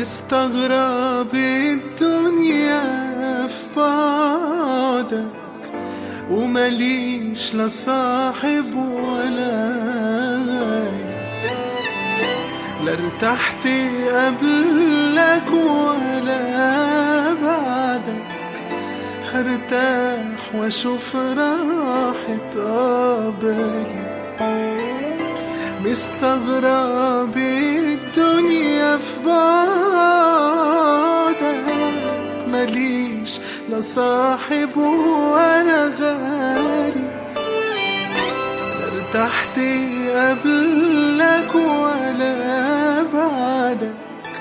مستغرب الدنيا في بعدك ومليش لا صاحب ولا غالي لا ارتحت قبلك ولا بعدك هرتاح واشوف راحة قبلي مستغرب الدنيا في بعدك مليش لا صاحب ولا غالي ارتحت قبلك ولا بعدك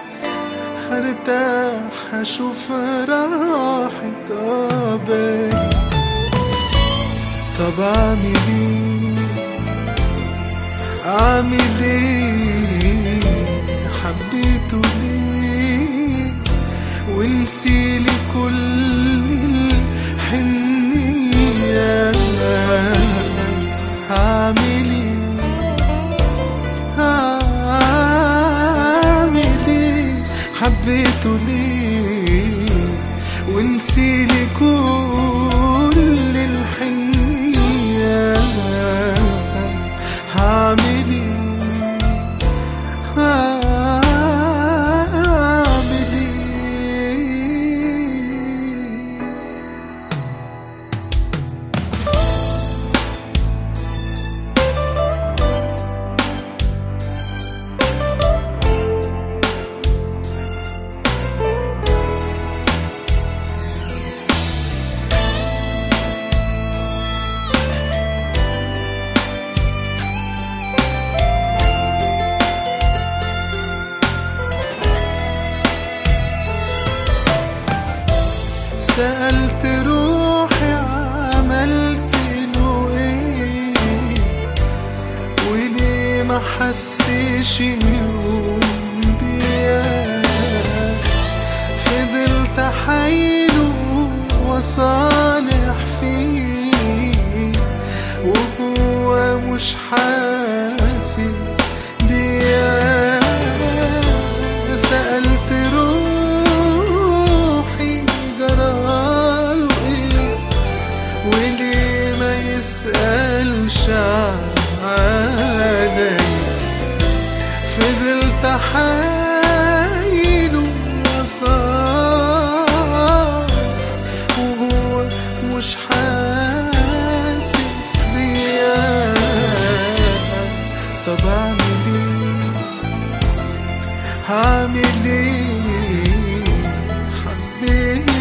هرتاح اشوف راحة قبلي طب اعمل ايه اعمل ايه حبيته ليه ونسيلي كل الحنية هعمل ايه هعمل ايه حبيته ليه ونسيلي كل الحنية هعمل ايه هعمل ايه سألت روحي عملت له ايه وليه ما حسيش يوم بيا فضلت حايله وصالح فيه وهو مش حاسس بيا سألت روحي جراله ايه وليه ما يسألش علي فضلت حايله وصار وهو مش حاسس بيا طب اعمل ايه هعمل ايه حبيت